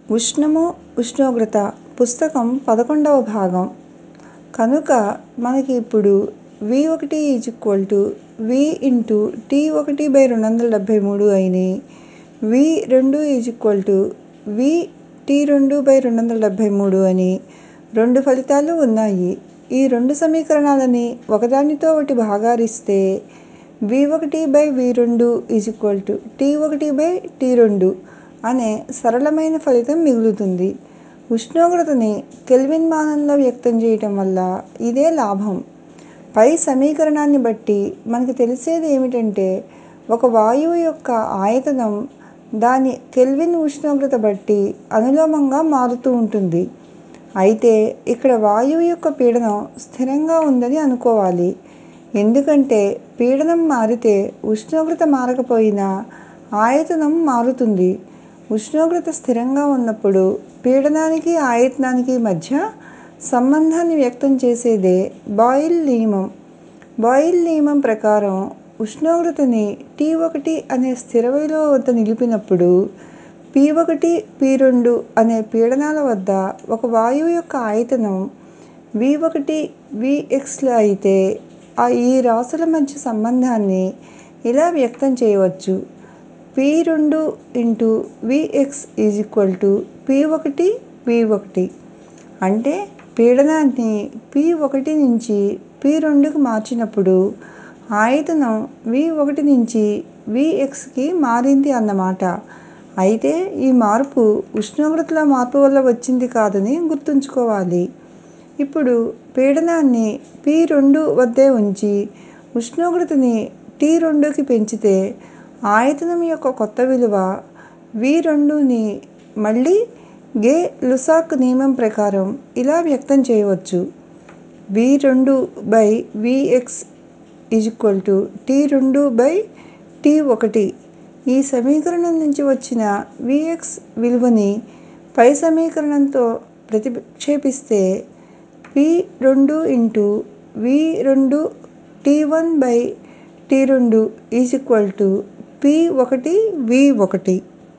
ఉష్ణము ఉష్ణోగ్రత పుస్తకం పదకొండవ భాగం కనుక మనకి ఇప్పుడు వి ఒకటి is equal to V into T ఒకటి బై రెండు వందల డెబ్భై మూడు అయిని వి రెండు is equal to V T రెండు బై రెండు వందల డెబ్భై మూడు అని రెండు ఫలితాలు ఉన్నాయి ఈ రెండు సమీకరణాలని ఒకదానితో ఒకటి భాగారిస్తే వి ఒకటి బై వి రెండు ఈజ్ ఈక్వల్ టు టీ ఒకటి బై టీ రెండు అనే సరళమైన ఫలితం మిగులుతుంది ఉష్ణోగ్రతని కెల్విన్ మానంలో వ్యక్తం చేయటం వల్ల ఇదే లాభం పై సమీకరణాన్ని బట్టి మనకి తెలిసేది ఏమిటంటే ఒక వాయువు యొక్క ఆయతనం దాని కెల్విన్ ఉష్ణోగ్రత బట్టి అనులోమంగా మారుతూ ఉంటుంది అయితే ఇక్కడ వాయువు యొక్క పీడనం స్థిరంగా ఉందని అనుకోవాలి ఎందుకంటే పీడనం మారితే ఉష్ణోగ్రత మారకపోయినా ఆయతనం మారుతుంది ఉష్ణోగ్రత స్థిరంగా ఉన్నప్పుడు పీడనానికి ఆయతనానికి మధ్య సంబంధాన్ని వ్యక్తం చేసేదే బాయిల్ నియమం బాయిల్ నియమం ప్రకారం ఉష్ణోగ్రతని టీ ఒకటి అనే స్థిర విలువ వద్ద నిలిపినప్పుడు పి ఒకటి పి రెండు అనే పీడనాల వద్ద ఒక వాయువు యొక్క ఆయతనం వి ఒకటి వి ఎక్స్లు అయితే ఈ రాశుల మధ్య సంబంధాన్ని ఇలా వ్యక్తం చేయవచ్చు పి రెండు into V X is equal to P ఒకటి వి ఒకటి అంటే పీడనాన్ని పి ఒకటి నుంచి పి రెండుకి మార్చినప్పుడు ఆయతనం వి ఒకటి నుంచి వి ఎక్స్కి మారింది అన్నమాట అయితే ఈ మార్పు ఉష్ణోగ్రతలో మార్పు వల్ల వచ్చింది కాదని గుర్తుంచుకోవాలి ఇప్పుడు పీడనాన్ని పి రెండు వద్దే ఉంచి ఉష్ణోగ్రతని టీ రెండుకి పెంచితే ఆయతనం యొక్క కొత్త విలువ వి రెండుని మళ్ళీ గే లుసాక్ నియమం ప్రకారం ఇలా వ్యక్తం చేయవచ్చు వి రెండు by V X is equal to T రెండు బై టీ ఒకటి ఈ సమీకరణం నుంచి వచ్చిన వి ఎక్స్ విలువని పై సమీకరణంతో ప్రతిక్షేపిస్తే పి రెండు ఇంటూ వి రెండు టీ వన్ బై టీ రెండు ఈజ్ ఈక్వల్ టు పి ఒకటి వి ఒకటి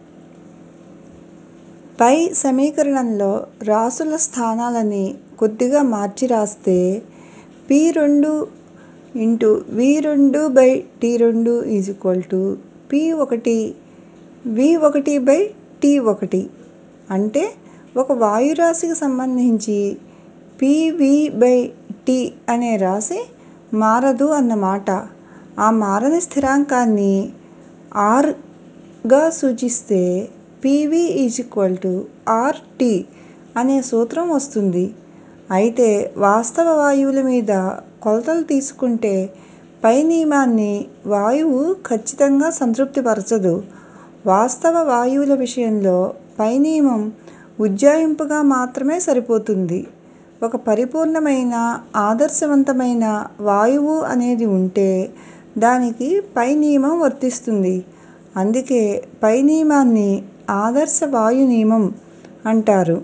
పై సమీకరణంలో రాశుల స్థానాలని కొద్దిగా మార్చి రాస్తే పి రెండు ఇంటూ వి రెండు బై టీ రెండు ఈజ్ ఈక్వల్ టు పి ఒకటి వి ఒకటి బై టీ ఒకటి అంటే ఒక వాయురాశికి సంబంధించి పివి బై టీ అనే రాశి మారదు అన్నమాట ఆ మారని స్థిరాంకాన్ని ఆర్గా సూచిస్తే PV is equal to R T అనే సూత్రం వస్తుంది అయితే వాస్తవ వాయువుల మీద కొలతలు తీసుకుంటే పై నియమాన్ని వాయువు ఖచ్చితంగా సంతృప్తిపరచదు వాస్తవ వాయువుల విషయంలో పై నియమం ఉజ్జాయింపుగా మాత్రమే సరిపోతుంది ఒక పరిపూర్ణమైన ఆదర్శవంతమైన వాయువు అనేది ఉంటే దానికి పై నియమం వర్తిస్తుంది అందుకే పై నియమాన్ని ఆదర్శ వాయు నియమం అంటారు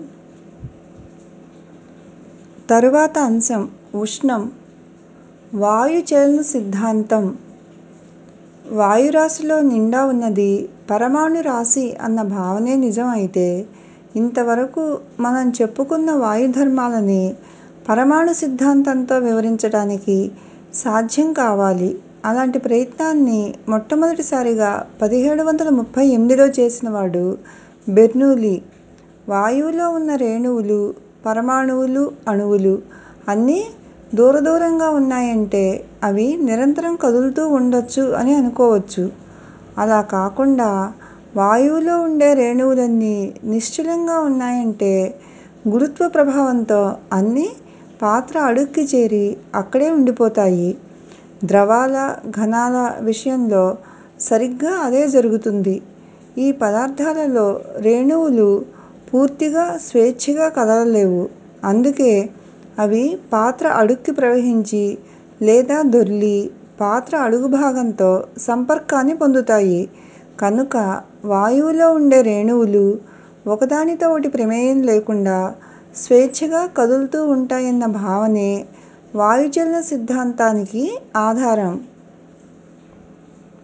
తరువాత అంశం ఉష్ణం వాయు చలన సిద్ధాంతం వాయురాశిలో నిండా ఉన్నది పరమాణు రాశి అన్న భావనే నిజం అయితే ఇంతవరకు మనం చెప్పుకున్న వాయుధర్మాలని పరమాణు సిద్ధాంతంతో వివరించటానికి సాధ్యం కావాలి అలాంటి ప్రయత్నాన్ని మొట్టమొదటిసారిగా పదిహేడు వందల ముప్పై ఎనిమిదిలో చేసినవాడు బెర్నూలీ వాయువులో ఉన్న రేణువులు పరమాణువులు అణువులు అన్నీ దూర దూరంగా ఉన్నాయంటే అవి నిరంతరం కదులుతూ ఉండొచ్చు అని అనుకోవచ్చు అలా కాకుండా వాయువులో ఉండే రేణువులన్నీ నిశ్చలంగా ఉన్నాయంటే గురుత్వ ప్రభావంతో అన్నీ పాత్ర అడుక్కి చేరి అక్కడే ఉండిపోతాయి ద్రవాల ఘనాల విషయంలో సరిగ్గా అదే జరుగుతుంది ఈ పదార్థాలలో రేణువులు పూర్తిగా స్వేచ్ఛగా కదలలేవు అందుకే అవి పాత్ర అడుక్కి ప్రవహించి లేదా దొర్లి పాత్ర అడుగు భాగంతో సంపర్కాన్ని పొందుతాయి కనుక వాయువులో ఉండే రేణువులు ఒకదానితో ఒకటి ప్రమేయం లేకుండా స్వేచ్ఛగా కదులుతూ ఉంటాయన్న భావనే వాయుచలన సిద్ధాంతానికి ఆధారం